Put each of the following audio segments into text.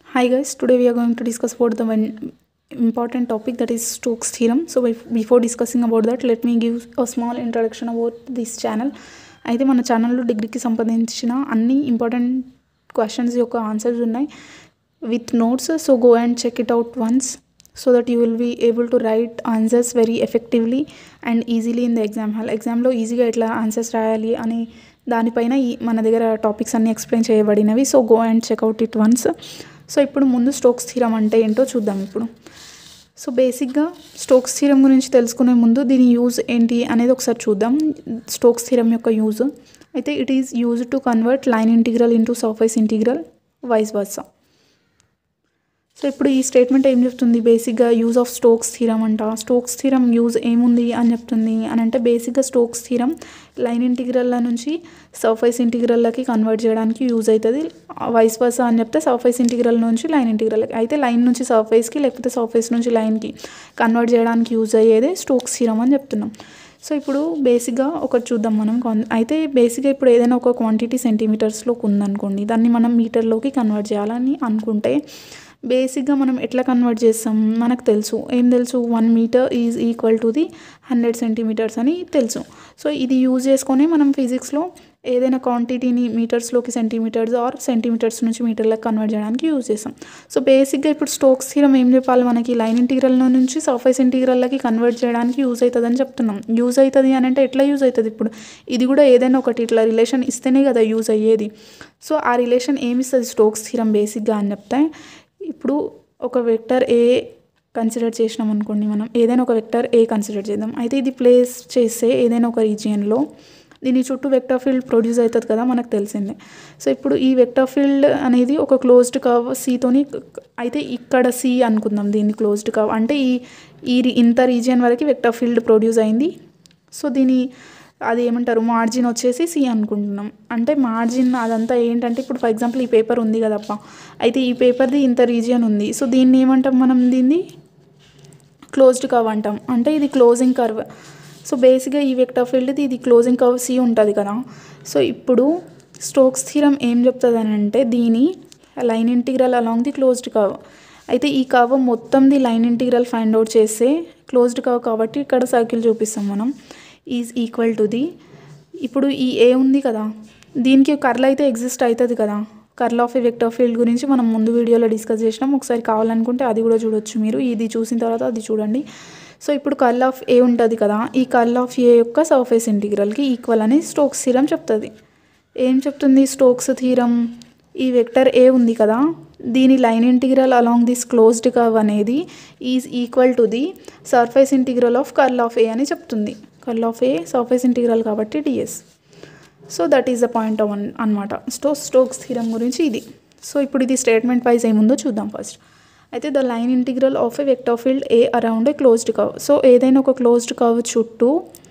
Hi guys, today we are going to discuss about the one important topic that is Stokes theorem. So bef- before discussing about that, let me give a small introduction about this channel. అయితే మన ఛానల్లో డిగ్రీకి సంబంధించిన అన్ని important questions యొక్క answers ఉన్నాయి with notes so go and check it out once so that you will be able to write answers very effectively and easily in the exam hall ఎగ్జామ్లో ఈజీగా ఎట్లా ఆన్సర్స్ రాయాలి అని దానిపైన ఈ మన దగ్గర టాపిక్స్ అన్నీ ఎక్స్ప్లెయిన్ చేయబడినవి so go and check out it once so ఇప్పుడు ముందు స్టోక్స్ థీరం అంటే ఏంటో చూద్దాం ఇప్పుడు సో బేసిక్గా స్టోక్స్ థీరం గురించి తెలుసుకునే ముందు దీని యూజ్ ఏంటి అనేది ఒకసారి చూద్దాం స్టోక్స్ థీరం యొక్క యూజ్ అయితే it is use to convert line integral into surface integral vice versa so ఇప్పుడు ఈ స్టేట్మెంట్ ఏం చెప్తుంది బేసిక్గా యూజ్ ఆఫ్ స్టోక్స్ థీరం అంట స్టోక్స్ థీరం యూజ్ ఏముంది అని చెప్తుంది అని అంటే బేసిక్గా స్టోక్స్ థీరం లైన్ ఇంటిగ్రల్ల నుంచి సర్ఫేస్ ఇంటిగ్రల్లకి కన్వర్ట్ చేయడానికి యూజ్ అవుతుంది వైస్ వర్సా అని చెప్తే సర్ఫేస్ ఇంటిగ్రల్ నుంచి లైన్ ఇంటిగ్రల్కి అయితే లైన్ నుంచి సర్ఫేస్కి లేకపోతే సర్ఫేస్ నుంచి లైన్కి కన్వర్ట్ చేయడానికి యూజ్ అయ్యేదే స్టోక్స్ థీరం అని చెప్తున్నాం సో ఇప్పుడు బేసిక్గా ఒకటి చూద్దాం మనం కాన్ అయితే బేసిక్గా ఇప్పుడు ఏదైనా ఒక క్వాంటిటీ సెంటీమీటర్స్లోకి ఉందనుకోండి దాన్ని మనం మీటర్లోకి కన్వర్ట్ చేయాలని అనుకుంటే బేసిక్గా మనం ఎట్లా కన్వర్ట్ చేస్తాం మనకు తెలుసు ఏం తెలుసు one metre is equal to the hundred centimetres అని తెలుసు సో ఇది యూజ్ చేసుకొని మనం ఫిజిక్స్లో ఏదైనా క్వాంటిటీని మీటర్స్లోకి సెంటీమీటర్స్ ఆర్ సెంటీమీటర్స్ నుంచి మీటర్లకు కన్వర్ట్ చేయడానికి యూజ్ చేస్తాం సో బేసిక్గా ఇప్పుడు స్టోక్స్ థీరం ఏం చెప్పాలి మనకి లైన్ ఇంటిగ్రల్ నుంచి సర్ఫేస్ ఇంటిగ్రల్కి కన్వర్ట్ చేయడానికి యూజ్ అవుతుందని చెప్తున్నాం యూజ్ అవుతుంది అని అంటే ఎట్లా యూజ్ అవుతుంది ఇప్పుడు ఇది కూడా ఏదైనా ఒకటి ఇట్లా రిలేషన్ ఇస్తేనే కదా యూజ్ అయ్యేది సో ఆ రిలేషన్ ఏమి ఇస్తుంది స్టోక్స్ థీరం బేసిక్గా అని చెప్తే ఇప్పుడు ఒక వెక్టర్ ఏ కన్సిడర్ చేసినాం అనుకోండి మనం ఏదైనా ఒక వెక్టర్ ఏ కన్సిడర్ చేద్దాం అయితే ఇది ప్లేస్ చేస్తే ఏదైనా ఒక రీజియన్లో దీని చుట్టూ వెక్టర్ ఫీల్డ్ ప్రొడ్యూస్ అవుతుంది కదా మనకు తెలిసిందే సో ఇప్పుడు ఈ వెక్టర్ ఫీల్డ్ అనేది ఒక క్లోజ్డ్ కవ్ సీతోని అయితే ఇక్కడ సి అనుకుందాం దీన్ని క్లోజ్డ్ కవ్ అంటే ఈ ఈ రి- ఇంత రీజియన్ వరకు వెక్టర్ ఫీల్డ్ ప్రొడ్యూస్ అయింది సో దీని అది ఏమంటారు మార్జిన్ వచ్చేసి సి అనుకుంటున్నాం అంటే మార్జిన్ అదంతా ఏంటంటే ఇప్పుడు ఫర్ ఎగ్జాంపుల్ ఈ పేపర్ ఉంది కదప్ప అయితే ఈ పేపర్ది ఇంత రీజియన్ ఉంది సో దీన్ని ఏమంటాం మనం దీన్ని క్లోజ్డ్ కవ్ అంటాం అంటే ఇది క్లోజింగ్ కర్వ్ సో బేసిక్గా ఈ వెక్టర్ ఫీల్డ్ది ఇది క్లోజింగ్ కర్వ్ సి ఉంటుంది కదా సో ఇప్పుడు స్టోక్స్ థీరం ఏం చెప్తుంది అని అంటే దీని line integral along the closed curve అయితే ఈ కర్వ్ మొత్తంది లైన్ ఇంటిగ్రల్ ఫైండ్ అవుట్ చేస్తే క్లోజ్డ్ కర్వ్ కాబట్టి ఇక్కడ సర్కిల్ చూపిస్తాం మనం ఈజ్ ఈక్వల్ టు ది ఇప్పుడు ఈ ఏ ఉంది కదా దీనికి కర్ల్ అయితే ఎగ్జిస్ట్ అవుతుంది కదా curl of a vector field గురించి మనం ముందు వీడియోలో డిస్కస్ చేసినాం ఒకసారి కావాలనుకుంటే అది కూడా చూడొచ్చు మీరు ఇది చూసిన తర్వాత అది చూడండి సో ఇప్పుడు కర్ల్ ఆఫ్ ఏ ఉంటుంది కదా ఈ కర్ల్ ఆఫ్ ఏ యొక్క సర్ఫేస్ ఇంటిగ్రల్కి ఈక్వల్ అని స్టోక్స్ థీరం చెప్తుంది ఏం చెప్తుంది స్టోక్స్ థీరం ఈ వెక్టర్ ఏ ఉంది కదా దీని line integral along this closed curve అనేది is equal to the surface integral of curl of A అని చెప్తుంది curl of A surface integral కాబట్టి DS so that is the point of అనమాట స్టో స్టోక్స్ థీరం గురించి ఇది సో ఇప్పుడు ఇది స్టేట్మెంట్ వైజ్ ఏముందో చూద్దాం ఫస్ట్ అయితే the line integral of a vector field A around a closed curve so ఏదైనా ఒక క్లోజ్డ్ కర్వ్ చుట్టూ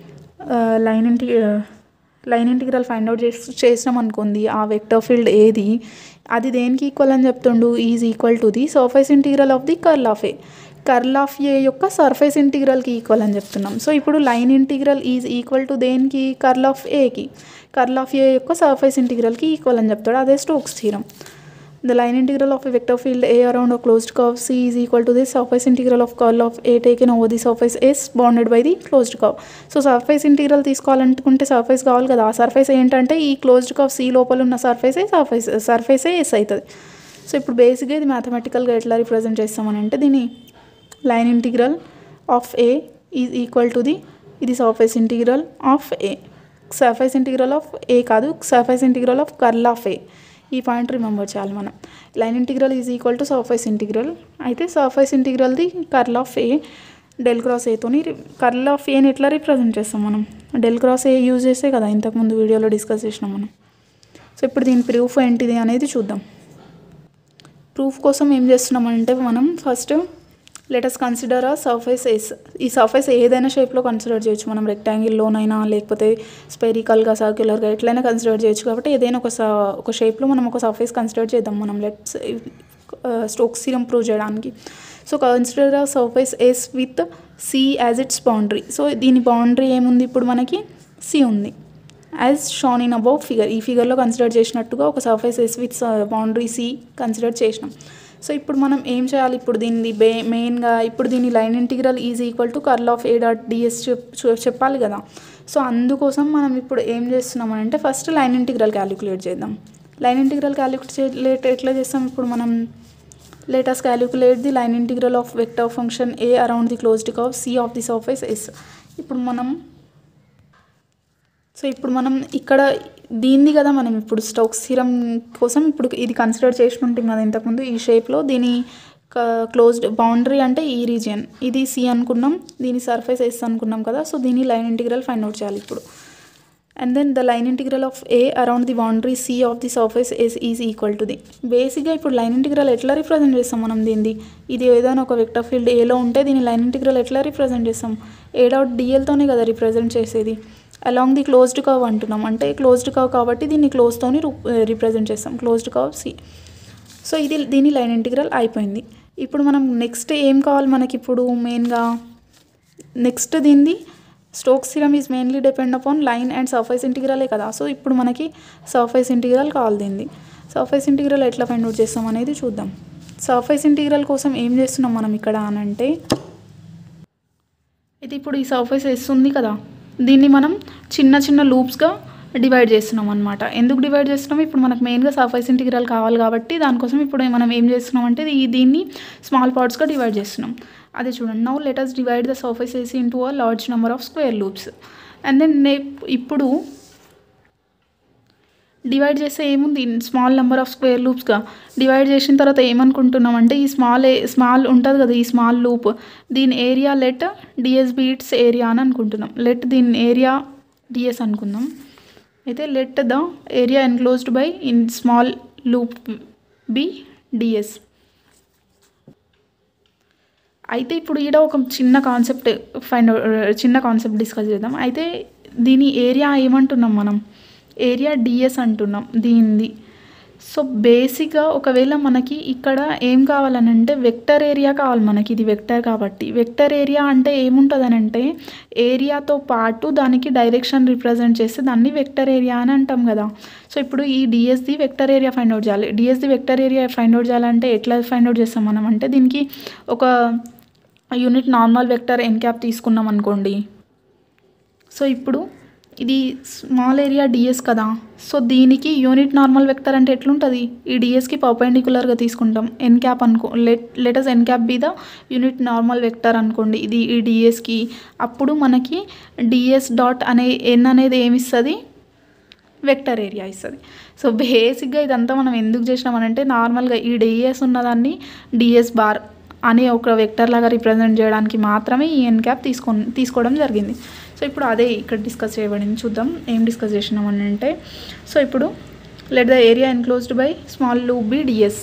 లైన్ ఇంటి లైన్ ఇంటిగ్రల్ ఫైండ్ అవుట్ చేసి చేసినాం అనుకుంది ఆ వెక్టర్ ఫీల్డ్ ఏది అది దేనికి ఈక్వల్ అని చెప్తుండు is equal to the surface integral of the curl of A curl of A యొక్క సర్ఫేస్ ఇంటిగ్రల్కి ఈక్వల్ అని చెప్తున్నాం సో ఇప్పుడు line integral is equal to దేనికి కర్ల్ ఆఫ్ ఏకి కర్ల్ ఆఫ్ ఏ యొక్క సర్ఫేస్ ఇంటిగ్రల్కి ఈక్వల్ అని చెప్తాడు అదే Stokes theorem the line integral of a vector field A around a closed curve c is equal to the surface integral of curl of a taken over the surface s bounded by the closed curve so surface integral తీసుకోవాలనుకుంటే surface కావాలి కదా ఆ surface ఏంటంటే ఈ closed curve C లోపల ఉన్న సర్ఫేసే surface సర్ఫేసే ఎస్ అవుతుంది సో ఇప్పుడు బేసిక్గా ఇది మ్యాథమెటికల్గా ఎట్లా రిప్రజెంట్ చేస్తామని అంటే దీని line integral of A is equal to the ఇది surface integral of A surface integral of A కాదు surface integral of curl of A ఈ పాయింట్ రిమెంబర్ చేయాలి మనం line integral is equal to surface integral అయితే surface ఇంటిగ్రల్ది curl of A del cross ఏతోని curl of ఏని ఎట్లా represent చేస్తాం మనం డెల్ క్రాస్ ఏ యూజ్ చేస్తే కదా ఇంతకుముందు వీడియోలో డిస్కస్ చేసినాం మనం సో ఇప్పుడు దీని ప్రూఫ్ ఏంటిది అనేది చూద్దాం ప్రూఫ్ కోసం ఏం చేస్తున్నామంటే మనం first let us consider a surface S ఈ సర్ఫేస్ ఏదైనా షేప్లో కన్సిడర్ చేయొచ్చు మనం రెక్టాంగిల్లోనైనా లేకపోతే స్పెరికల్గా సర్క్యులర్గా ఎట్లయినా కన్సిడర్ చేయొచ్చు కాబట్టి ఏదైనా ఒక స- ఒక షేప్లో మనం ఒక సర్ఫేస్ కన్సిడర్ చేద్దాం మనం లెట్స్ స్టోక్స్ సీరం ప్రూవ్ చేయడానికి so consider a surface S with C as its boundary so దీని బౌండరీ ఏముంది ఇప్పుడు మనకి సి ఉంది as shown in above figure ఈ ఫిగర్లో కన్సిడర్ చేసినట్టుగా ఒక surface S with boundary C consider చేసినాం సో ఇప్పుడు మనం ఏం చేయాలి ఇప్పుడు దీన్ని బే మెయిన్గా ఇప్పుడు దీని line integral is equal to curl of A dot DS చెప్పాలి కదా సో అందుకోసం మనం ఇప్పుడు ఏం చేస్తున్నాం అంటే ఫస్ట్ లైన్ ఇంటిగ్రల్ క్యాలిక్యులేట్ చేద్దాం లైన్ ఇంటిగ్రల్ క్యాలిక్యులేట్ ఎట్లా చేస్తాం ఇప్పుడు మనం let us calculate the line integral of vector function A around the closed curve C of the surface S ఇప్పుడు మనం సో ఇప్పుడు మనం ఇక్కడ దీన్ని కదా మనం ఇప్పుడు స్టోక్స్ థీరం కోసం ఇప్పుడు ఇది కన్సిడర్ చేసి ఉంటాం కదా ఇంతకుముందు ఈ షేప్లో దీని క్లోజ్డ్ బౌండరీ అంటే ఈ రీజియన్ ఇది సి అనుకున్నాం దీని సర్ఫేస్ ఎస్ అనుకున్నాం కదా సో దీని లైన్ ఇంటిగ్రల్ ఫైండ్ అవుట్ చేయాలి ఇప్పుడు and then the line integral of A around the boundary C of the surface S is equal to the బేసిక్గా ఇప్పుడు లైన్ ఇంటిగ్రల్ ఎట్లా రిప్రజెంట్ చేస్తాం మనం దీన్ని ఇది ఏదైనా ఒక వెక్టర్ ఫీల్డ్ ఏలో ఉంటే దీని లైన్ ఇంటిగ్రల్ ఎట్లా రిప్రజెంట్ చేస్తాం ఏ డాట్ డిఎల్తోనే కదా రిప్రజెంట్ చేసేది అలాంగ్ ది క్లోజ్డ్ కర్వ్ అంటున్నాం అంటే క్లోజ్డ్ కర్వ్ కాబట్టి దీన్ని క్లోజ్తోని రిప్రజెంట్ చేస్తాం క్లోజ్డ్ కర్వ్ సి సో ఇది దీని లైన్ ఇంటిగ్రల్ అయిపోయింది ఇప్పుడు మనం నెక్స్ట్ ఏం కావాలి మనకి ఇప్పుడు మెయిన్గా నెక్స్ట్ దీనిది Stokes theorem is mainly depend upon line and surface ఇంటిగ్రలే కదా సో ఇప్పుడు మనకి సర్ఫేస్ ఇంటిగ్రల్ కావాలి దీనిది సర్ఫేస్ ఇంటిగ్రల్ ఎట్లా ఫైండ్ అవుట్ చేస్తాం అనేది చూద్దాం సర్ఫేస్ ఇంటిగ్రల్ కోసం ఏం చేస్తున్నాం మనం ఇక్కడ అనంటే ఇది ఇప్పుడు ఈ సర్ఫేస్ ఎస్ ఉంది కదా దీన్ని మనం చిన్న చిన్న లూప్స్గా డివైడ్ చేస్తున్నాం అనమాట ఎందుకు డివైడ్ చేస్తున్నాం ఇప్పుడు మనకు మెయిన్గా సర్ఫేస్ ఇంటిగ్రల్ కావాలి కాబట్టి దానికోసం ఇప్పుడు మనం ఏం చేస్తున్నాం అంటే ఈ దీన్ని స్మాల్ పార్ట్స్గా డివైడ్ చేస్తున్నాం అదే చూడండి now let us divide the surface AC into a large number of square loops and then నే ఇప్పుడు డివైడ్ చేస్తే ఏముంది స్మాల్ నెంబర్ ఆఫ్ స్క్వేర్ లూప్స్గా డివైడ్ చేసిన తర్వాత ఏమనుకుంటున్నాం అంటే ఈ స్మాల్ స్మాల్ ఉంటుంది కదా ఈ స్మాల్ లూప్ దీని area let DS be its area అని అనుకుంటున్నాం లెట్ దీని ఏరియా డిఎస్ అనుకుందాం అయితే let the area enclosed by in small loop be DS అయితే ఇప్పుడు ఈడ ఒక చిన్న కాన్సెప్ట్ ఫైండ్ చిన్న కాన్సెప్ట్ డిస్కస్ చేద్దాం అయితే దీని ఏరియా ఏమంటున్నాం మనం ఏరియా డిఎస్ అంటున్నాం దీనిది సో బేసిక్గా ఒకవేళ మనకి ఇక్కడ ఏం కావాలనంటే వెక్టర్ ఏరియా కావాలి మనకి ఇది వెక్టర్ కాబట్టి వెక్టర్ ఏరియా అంటే ఏముంటుంది అంటే ఏరియాతో పాటు దానికి డైరెక్షన్ రిప్రజెంట్ చేస్తే దాన్ని వెక్టర్ ఏరియా అని అంటాం కదా సో ఇప్పుడు ఈ డిఎస్ది వెక్టర్ ఏరియా ఫైండ్ అవుట్ చేయాలి డిఎస్ది వెక్టర్ ఏరియా ఫైండ్ అవుట్ చేయాలంటే ఎట్లా ఫైండ్ అవుట్ చేస్తాం మనం అంటే దీనికి ఒక unit normal vector N cap తీసుకున్నాం అనుకోండి సో ఇప్పుడు ఇది స్మాల్ ఏరియా డిఎస్ కదా సో దీనికి యూనిట్ నార్మల్ వెక్టర్ అంటే ఎట్లుంటుంది ఈ డిఎస్కి పర్పెండికులర్గా తీసుకుంటాం ఎన్ క్యాప్ అనుకో let let us N cap be the unit normal vector అనుకోండి ఇది ఈ డిఎస్కి అప్పుడు మనకి డిఎస్ డాట్ అనే ఎన్ అనేది ఏమిస్తుంది వెక్టర్ ఏరియా ఇస్తుంది సో బేసిక్గా ఇదంతా మనం ఎందుకు చేసినామనంటే నార్మల్గా ఈ డిఎస్ ఉన్నదాన్ని డిఎస్ బార్ అనే ఒక వెక్టర్ లాగా రిప్రజెంట్ చేయడానికి మాత్రమే ఈ ఎన్ క్యాప్ తీసుకో తీసుకోవడం జరిగింది సో ఇప్పుడు అదే ఇక్కడ డిస్కస్ చేయబడింది చూద్దాం ఏం డిస్కస్ చేసినామని అంటే సో ఇప్పుడు let the area enclosed by small loop be DS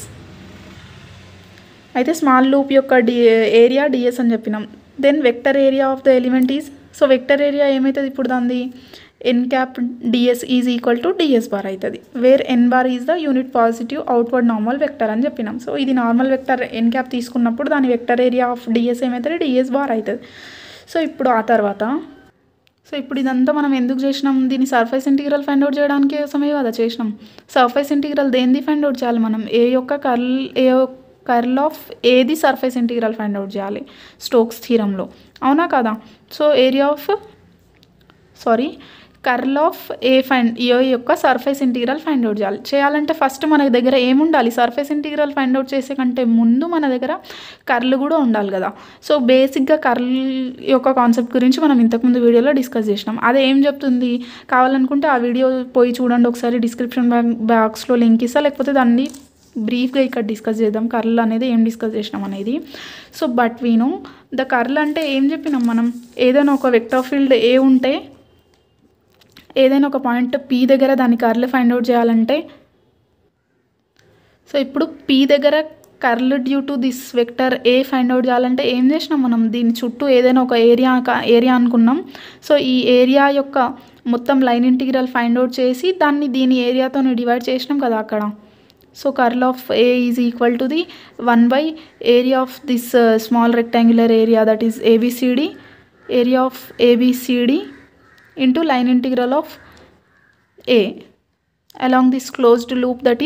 అయితే స్మాల్ లూప్ యొక్క డి ఏరియా డిఎస్ అని చెప్పినాం then vector area of the element is so vector area ఏమవుతుంది ఇప్పుడు దాన్ని N cap DS is equal to DS bar అవుతుంది where N bar is the unit positive outward normal vector అని చెప్పినాం so ఇది normal vector N cap తీసుకున్నప్పుడు దాని vector area of DS ఏమవుతుంది డిఎస్ బార్ అవుతుంది సో ఇప్పుడు ఆ తర్వాత సో ఇప్పుడు ఇదంతా మనం ఎందుకు చేసినాం దీన్ని సర్ఫేస్ ఇంటిగ్రల్ ఫైండ్ అవుట్ చేయడానికి కోసమే కదా చేసినాం సర్ఫేస్ ఇంటిగ్రల్ దేనిది ఫైండ్ అవుట్ చేయాలి మనం ఏ యొక్క కర్ల్ ఏ కర్ల్ ఆఫ్ ఏది సర్ఫేస్ ఇంటిగ్రల్ ఫైండ్ అవుట్ చేయాలి స్టోక్స్ థీరంలో అవునా కదా so area of sorry curl of A find A యొక్క సర్ఫేస్ ఇంటిగ్రల్ ఫైండ్ అవుట్ చేయాలి చేయాలంటే ఫస్ట్ మన దగ్గర ఏముండాలి సర్ఫేస్ ఇంటిగ్రల్ ఫైండ్ అవుట్ చేసే కంటే ముందు మన దగ్గర కర్ల్ కూడా ఉండాలి కదా సో బేసిక్గా కర్ల్ యొక్క కాన్సెప్ట్ గురించి మనం ఇంతకుముందు వీడియోలో డిస్కస్ చేసినాం అదే ఏం చెప్తుంది కావాలనుకుంటే ఆ వీడియో పోయి చూడండి ఒకసారి డిస్క్రిప్షన్ బాక్స్లో లింక్ ఇస్తా లేకపోతే దాన్ని బ్రీఫ్గా ఇక్కడ డిస్కస్ చేద్దాం కర్ల్ అనేది ఏం డిస్కస్ చేసినాం అనేది so but we know the curl అంటే ఏం చెప్పినాం మనం ఏదైనా ఒక వెక్టర్ ఫీల్డ్ ఏ ఉంటే ఏదైనా ఒక పాయింట్ పీ దగ్గర దాని కర్ల్ ఫైండ్ అవుట్ చేయాలంటే సో ఇప్పుడు పీ దగ్గర curl due to this vector A find out చేయాలంటే ఏం చేసినాం మనం దీని చుట్టూ ఏదైనా ఒక ఏరియా ఏరియా అనుకున్నాం సో ఈ ఏరియా యొక్క మొత్తం లైన్ ఇంటిగ్రల్ ఫైండ్ అవుట్ చేసి దాన్ని దీని ఏరియాతో డివైడ్ చేసినాం కదా అక్కడ so curl of A is equal to the one by area of this small rectangular area that is ABCD area of ABCD into line integral of A along this closed loop that is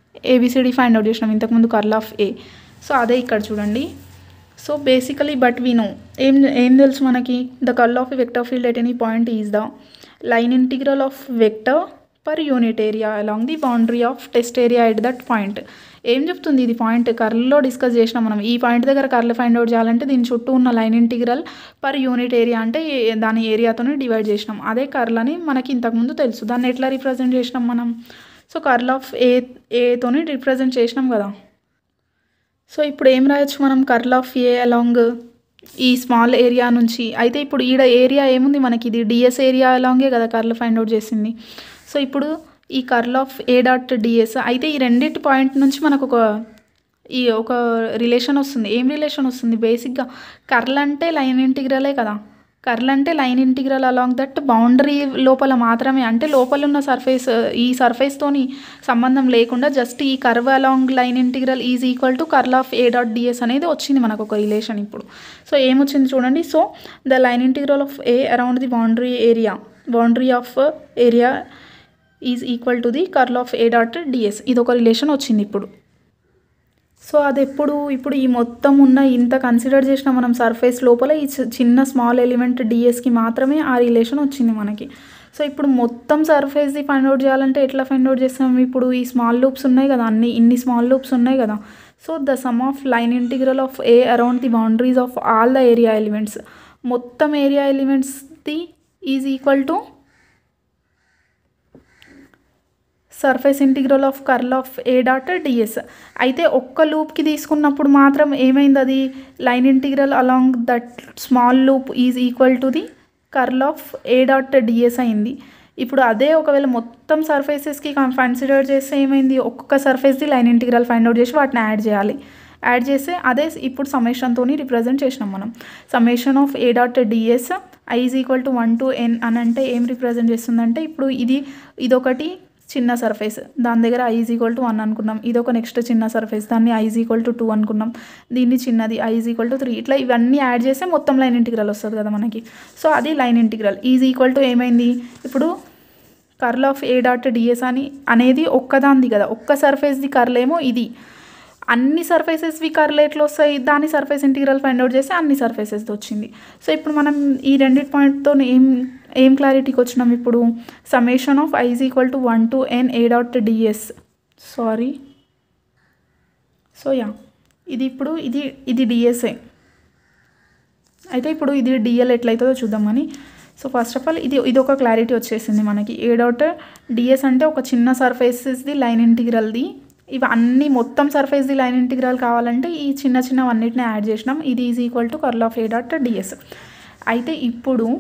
ABCD find out చేసినాం ఇంతకుముందు curl of A so అదే ఇక్కడ చూడండి so basically but we know ఏం ఏం తెలుసు మనకి the curl of vector field at any point is the line integral of vector per unit area along the boundary of test area at that point ఏం చెప్తుంది ఇది point కర్ల్లో discuss చేసినాం మనం ఈ పాయింట్ దగ్గర కర్ల్ ఫైండ్ అవుట్ చేయాలంటే దీని చుట్టూ ఉన్న line integral per unit area అంటే ఏ- దాని ఏరియాతోనే డివైడ్ చేసినాం అదే కర్ల్ అని మనకి ఇంతకుముందు తెలుసు దాన్ని ఎట్లా రిప్రజెంట్ చేసినాం మనం సో కర్ల్ ఆఫ్ ఏ ఏతోని రిప్రజెంట్ చేసినాం కదా సో ఇప్పుడు ఏం రాయొచ్చు మనం కర్ల్ ఆఫ్ ఏ అలాంగ్ ఈ స్మాల్ ఏరియా నుంచి అయితే ఇప్పుడు ఈడ ఏరియా ఏముంది మనకి ఇది డిఎస్ ఏరియా అలాంగే కదా కర్ల్ ఫైండ్ అవుట్ చేసింది సో ఇప్పుడు ఈ curl of A dot d s అయితే ఈ రెండింటి పాయింట్ నుంచి మనకు ఒక ఈ ఒక రిలేషన్ వస్తుంది ఏం రిలేషన్ వస్తుంది బేసిక్గా కర్ల్ అంటే లైన్ ఇంటిగ్రలే కదా కర్ల్ అంటే line integral along that boundary లోపల మాత్రమే అంటే లోపల ఉన్న సర్ఫేస్ ఈ సర్ఫేస్తోని సంబంధం లేకుండా జస్ట్ ఈ curve along line integral is equal to curl of A dot d s అనేది వచ్చింది మనకు ఒక రిలేషన్ ఇప్పుడు సో ఏమొచ్చింది చూడండి so the line integral of A around the boundary area boundary of area is equal to the curl of A dot d s ఇది ఒక relation వచ్చింది ఇప్పుడు సో అది ఎప్పుడు ఇప్పుడు ఈ మొత్తం ఉన్న ఇంత కన్సిడర్ చేసిన మనం సర్ఫేస్ లోపల ఈ చి- చిన్న స్మాల్ ఎలిమెంట్ డిఎస్కి మాత్రమే ఆ రిలేషన్ వచ్చింది మనకి సో ఇప్పుడు మొత్తం సర్ఫేస్ది ఫైండ్ అవుట్ చేయాలంటే ఎట్లా ఫైండ్ అవుట్ చేస్తాం ఇప్పుడు ఈ స్మాల్ లూప్స్ ఉన్నాయి కదా అన్ని ఇన్ని స్మాల్ లూప్స్ ఉన్నాయి కదా so the sum of line integral of A around the boundaries of all the area elements మొత్తం ఏరియా ఎలిమెంట్స్ది is equal to surface integral of curl of A dot d s అయితే ఒక్క లూప్కి తీసుకున్నప్పుడు మాత్రం ఏమైంది అది line integral along that small loop is equal to the curl of A dot d s అయింది ఇప్పుడు అదే ఒకవేళ మొత్తం సర్ఫేసెస్కి కన్సిడర్ చేస్తే ఏమైంది ఒక్కొక్క సర్ఫేస్ది లైన్ ఇంటిగ్రల్ ఫైండ్ అవుట్ చేసి వాటిని యాడ్ చేయాలి యాడ్ చేస్తే అదే ఇప్పుడు సమ్మేషన్తో రిప్రజెంట్ చేసినాం మనం summation of A dot d s i is equal to one to n అని అంటే ఏం రిప్రజెంట్ చేస్తుందంటే ఇప్పుడు ఇది ఇదొకటి చిన్న సర్ఫేస్ దాని దగ్గర i is equal to one అనుకున్నాం ఇది ఒక నెక్స్ట్ చిన్న సర్ఫేస్ దాన్ని i is equal to two అనుకున్నాం దీన్ని చిన్నది i is equal to three ఇట్లా ఇవన్నీ యాడ్ చేస్తే మొత్తం లైన్ ఇంటిగ్రల్ వస్తుంది కదా మనకి సో అది line integral is equal to ఏమైంది ఇప్పుడు curl of A dot d s అని అనేది ఒక్కదాంది కదా ఒక్క సర్ఫేస్ది కర్ల్ ఏమో ఇది అన్ని సర్ఫేసెస్వి కర్ల్ ఎట్లా వస్తాయి దాని సర్ఫేస్ ఇంటిగ్రల్ ఫైండ్ అవుట్ చేసి అన్ని సర్ఫేసెస్ది వచ్చింది సో ఇప్పుడు మనం ఈ రెండింటి పాయింట్తో ఏం ఏం క్లారిటీకి వచ్చినాం ఇప్పుడు summation of i is equal to one to n A dot d s sorry so yeah ఇది ఇప్పుడు ఇది ఇది డిఎస్ఏ అయితే ఇప్పుడు ఇది డిఎల్ ఎట్లయితుందో చూద్దామని సో ఫస్ట్ ఆఫ్ ఆల్ ఇది ఇది ఒక క్లారిటీ వచ్చేసింది మనకి ఏ డాట్ డిఎస్ అంటే ఒక చిన్న సర్ఫేసెస్ది లైన్ ఇంటిగ్రల్ది ఇవి అన్ని మొత్తం సర్ఫేస్ది లైన్ ఇంటిగ్రల్ కావాలంటే ఈ చిన్న చిన్న అన్నిటిని యాడ్ చేసినాం ఇది is equal to curl of A dot d s అయితే ఇప్పుడు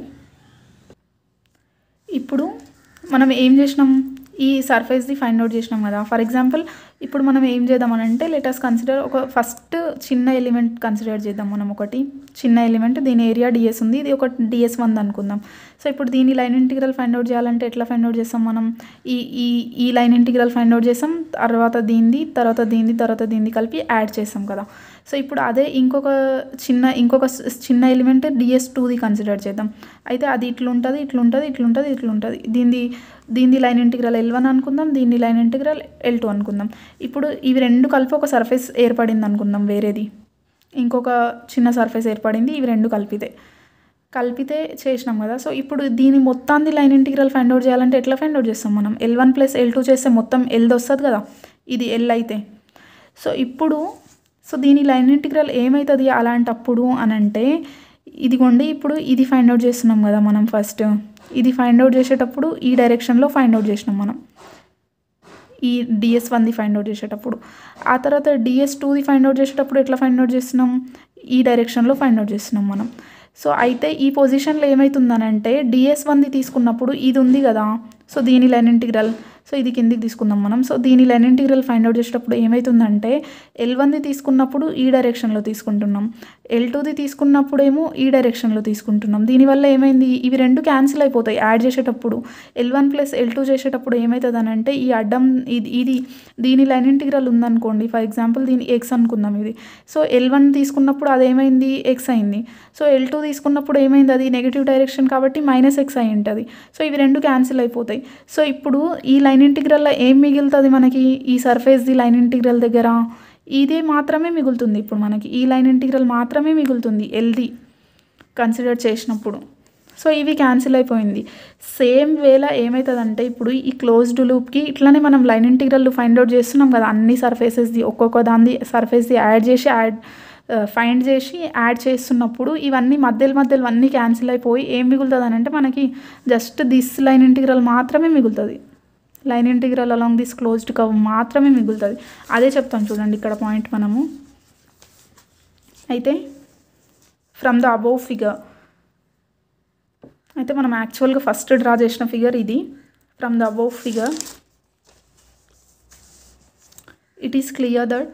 ఇప్పుడు మనం ఏం చేసినాం ఈ సర్ఫేస్ది ఫైండ్ అవుట్ చేసినాం కదా ఫర్ ఎగ్జాంపుల్ ఇప్పుడు మనం ఏం చేద్దామని అంటే లెటర్స్ కన్సిడర్ ఒక ఫస్ట్ చిన్న ఎలిమెంట్ కన్సిడర్ చేద్దాం మనం ఒకటి చిన్న ఎలిమెంట్ దీని ఏరియా డిఎస్ ఉంది ఇది ఒక డిఎస్ వన్ అనుకుందాం సో ఇప్పుడు దీని లైన్ ఇంటిగ్రల్ ఫైండ్ అవుట్ చేయాలంటే ఎట్లా ఫైండ్ అవుట్ చేస్తాం మనం ఈ ఈ ఈ లైన్ ఇంటిగ్రల్ ఫైండ్ అవుట్ చేస్తాం తర్వాత దీనిది తర్వాత దీనిది తర్వాత దీనిది కలిపి యాడ్ చేస్తాం కదా సో ఇప్పుడు అదే ఇంకొక చిన్న ఇంకొక స్- చిన్న ఎలిమెంట్ డిఎస్ టూది కన్సిడర్ చేద్దాం అయితే అది ఇట్లుంటుంది ఇట్లుంటుంది ఇట్లుంటుంది ఇట్లుంటుంది దీనిది దీనిది లైన్ ఇంటిగ్రల్ ఎల్ వన్ అనుకుందాం దీన్ని లైన్ ఇంటిగ్రల్ ఎల్ టూ అనుకుందాం ఇప్పుడు ఇవి రెండు కలిపి ఒక సర్ఫేస్ ఏర్పడింది అనుకుందాం వేరేది ఇంకొక చిన్న సర్ఫేస్ ఏర్పడింది ఇవి రెండు కలిపితే కలిపితే చేసినాం కదా సో ఇప్పుడు దీని మొత్తాన్ని లైన్ ఇంటిగ్రల్ ఫైండ్ అవుట్ చేయాలంటే ఎట్లా ఫైండ్ అవుట్ చేస్తాం మనం L one plus L two చేస్తే మొత్తం ఎల్ది వస్తుంది కదా ఇది ఎల్ అయితే సో ఇప్పుడు సో దీని లైన్ ఇంటిగ్రల్ ఏమవుతుంది అలాంటప్పుడు అని అంటే ఇదిగోండి ఇప్పుడు ఇది ఫైండ్ అవుట్ చేస్తున్నాం కదా మనం ఫస్ట్ ఇది ఫైండ్ అవుట్ చేసేటప్పుడు ఈ డైరెక్షన్లో ఫైండ్ అవుట్ చేసినాం మనం ఈ డిఎస్ వన్ది ఫైండ్ అవుట్ చేసేటప్పుడు ఆ తర్వాత డిఎస్ టూది ఫైండ్ అవుట్ చేసేటప్పుడు ఎట్లా ఫైండ్ అవుట్ చేస్తున్నాం ఈ డైరెక్షన్లో ఫైండ్ అవుట్ చేస్తున్నాం మనం సో అయితే ఈ పొజిషన్లో ఏమవుతుందనంటే డిఎస్ వన్ది తీసుకున్నప్పుడు ఇది ఉంది కదా సో దీని లైన్ ఇంటిగ్రల్ సో ఇది కిందికి తీసుకుందాం మనం సో దీని లైన్ ఇంటిగ్రల్ ఫైండ్ అవుట్ చేసేటప్పుడు ఏమవుతుందంటే ఎల్ వన్ది తీసుకున్నప్పుడు ఈ డైరెక్షన్లో తీసుకుంటున్నాం ఎల్ టూది తీసుకున్నప్పుడేమో ఈ డైరెక్షన్లో తీసుకుంటున్నాం దీనివల్ల ఏమైంది ఇవి రెండు క్యాన్సిల్ అయిపోతాయి యాడ్ చేసేటప్పుడు L one plus L two చేసేటప్పుడు ఏమవుతుంది అని అంటే ఈ అడ్డం ఇది ఇది దీని లైన్ ఇంటిగ్రల్ ఉందనుకోండి ఫర్ ఎగ్జాంపుల్ దీని ఎక్స్ అనుకుందాం ఇది సో ఎల్ వన్ తీసుకున్నప్పుడు అది ఏమైంది ఎక్స్ అయింది సో ఎల్ టూ తీసుకున్నప్పుడు ఏమైంది అది నెగిటివ్ డైరెక్షన్ కాబట్టి మైనస్ ఎక్స్ అయి ఉంటుంది సో ఇవి రెండు క్యాన్సిల్ అయిపోతాయి సో ఇప్పుడు ఈ లైన్ లైన్ ఇంటిగ్రల్లో ఏం మిగులుతుంది మనకి ఈ సర్ఫేస్ది లైన్ ఇంటిగ్రల్ దగ్గర ఇదే మాత్రమే మిగులుతుంది ఇప్పుడు మనకి ఈ లైన్ ఇంటిగ్రల్ మాత్రమే మిగులుతుంది ఎల్ది కన్సిడర్ చేసినప్పుడు సో ఇవి క్యాన్సిల్ అయిపోయింది సేమ్ వేళ ఏమవుతుందంటే ఇప్పుడు ఈ క్లోజ్డ్ లూప్కి ఇట్లానే మనం లైన్ ఇంటిగ్రల్ ఫైండ్ అవుట్ చేస్తున్నాం కదా అన్ని సర్ఫేసెస్ది ఒక్కొక్క దాన్ని సర్ఫేస్ది యాడ్ చేసి యాడ్ ఫైండ్ చేసి యాడ్ చేస్తున్నప్పుడు ఇవన్నీ మధ్యలో మధ్యలో అన్నీ క్యాన్సిల్ అయిపోయి ఏం మిగులుతుంది అని అంటే మనకి జస్ట్ దిస్ లైన్ ఇంటిగ్రల్ మాత్రమే మిగులుతుంది line integral along this closed curve మాత్రమే మిగులుతుంది అదే చెప్తాం చూడండి ఇక్కడ పాయింట్ మనము అయితే ఫ్రమ్ ద అబోవ్ ఫిగర్ అయితే మనం యాక్చువల్గా ఫస్ట్ డ్రా చేసిన ఫిగర్ ఇది from the above figure it is clear that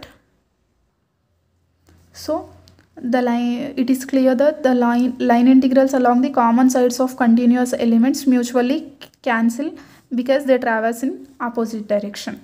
so the line it is clear that the line line integrals along the common sides of continuous elements mutually cancel because they traverse in opposite direction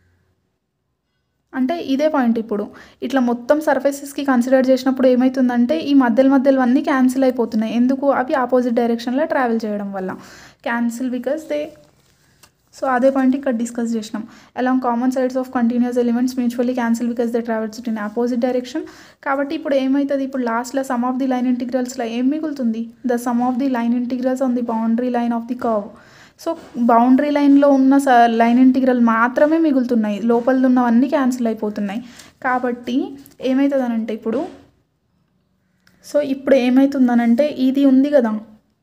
అంటే ఇదే point ఇప్పుడు ఇట్లా మొత్తం సర్ఫేసెస్కి consider చేసినప్పుడు ఏమవుతుందంటే ఈ మధ్యలో మధ్యలో అన్నీ క్యాన్సిల్ అయిపోతున్నాయి ఎందుకు అవి ఆపోజిట్ డైరెక్షన్లో ట్రావెల్ చేయడం వల్ల క్యాన్సిల్ బికాస్ దే సో అదే పాయింట్ ఇక్కడ డిస్కస్ చేసినాం along common sides of continuous elements mutually cancel because they travels in opposite direction కాబట్టి ఇప్పుడు ఏమవుతుంది ఇప్పుడు లాస్ట్లో సమ్ ఆఫ్ ది లైన్ ఇంటిగ్రల్స్లో ఏం మిగులుతుంది the sum of the line integrals on the boundary line of the curve so boundary లైన్లో ఉన్న స లైన్ ఇంటిగ్రల్ మాత్రమే మిగులుతున్నాయి లోపల ఉన్నవన్నీ క్యాన్సిల్ అయిపోతున్నాయి కాబట్టి ఏమవుతుందనంటే ఇప్పుడు సో ఇప్పుడు ఏమవుతుందనంటే ఇది ఉంది కదా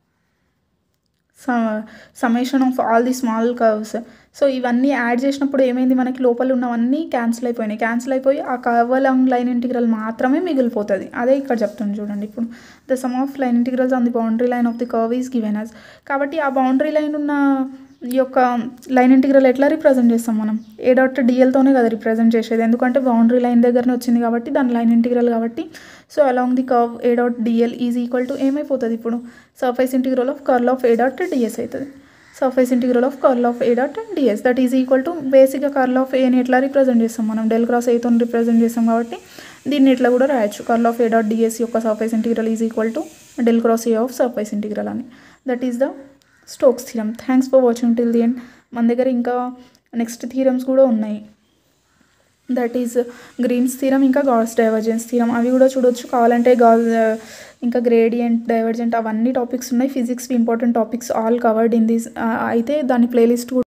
summation of all the small curves so ఇవన్నీ యాడ్ చేసినప్పుడు ఏమైంది మనకి లోపల ఉన్నవన్నీ క్యాన్సిల్ అయిపోయినాయి క్యాన్సిల్ అయిపోయి ఆ కర్వ్ లాంగ్ లైన్ ఇంటిగ్రల్ మాత్రమే మిగిలిపోతుంది అదే ఇక్కడ చెప్తుంది చూడండి ఇప్పుడు the sum of line integrals on the boundary line of the curve is given as కాబట్టి ఆ బౌండరీ లైన్ ఉన్న ఈ యొక్క లైన్ ఇంటిగ్రల్ ఎట్లా రిప్రజెంట్ చేస్తాం మనం ఏ డాట్ డిఎల్తోనే కదా రిప్రజెంట్ చేసేది ఎందుకంటే బౌండరీ లైన్ దగ్గరనే వచ్చింది కాబట్టి దాని లైన్ ఇంటిగ్రల్ కాబట్టి so along the curve A dot d l is equal to ఏమైపోతుంది ఇప్పుడు surface integral of curl of A dot d s అవుతుంది surface integral of curl of A dot d s that is equal to బేసిక్గా curl of ఏని ఎట్లా represent చేస్తాం మనం del cross ఏతో represent చేస్తాం కాబట్టి దీన్ని ఇట్లా కూడా రాయొచ్చు curl of A dot d s యొక్క surface integral is equal to del cross A of surface integral అని that is the Stokes theorem thanks for watching till the end మన దగ్గర ఇంకా నెక్స్ట్ థీరమ్స్ కూడా ఉన్నాయి దట్ ఈజ్ గ్రీన్స్ థీరం ఇంకా Gauss divergence theorem అవి కూడా చూడొచ్చు కావాలంటే గాస్ ఇంకా గ్రేడియంట్ డైవర్జెంట్ అవన్నీ టాపిక్స్ ఉన్నాయి physics important topics all covered in this అయితే దాని ప్లేలిస్ట్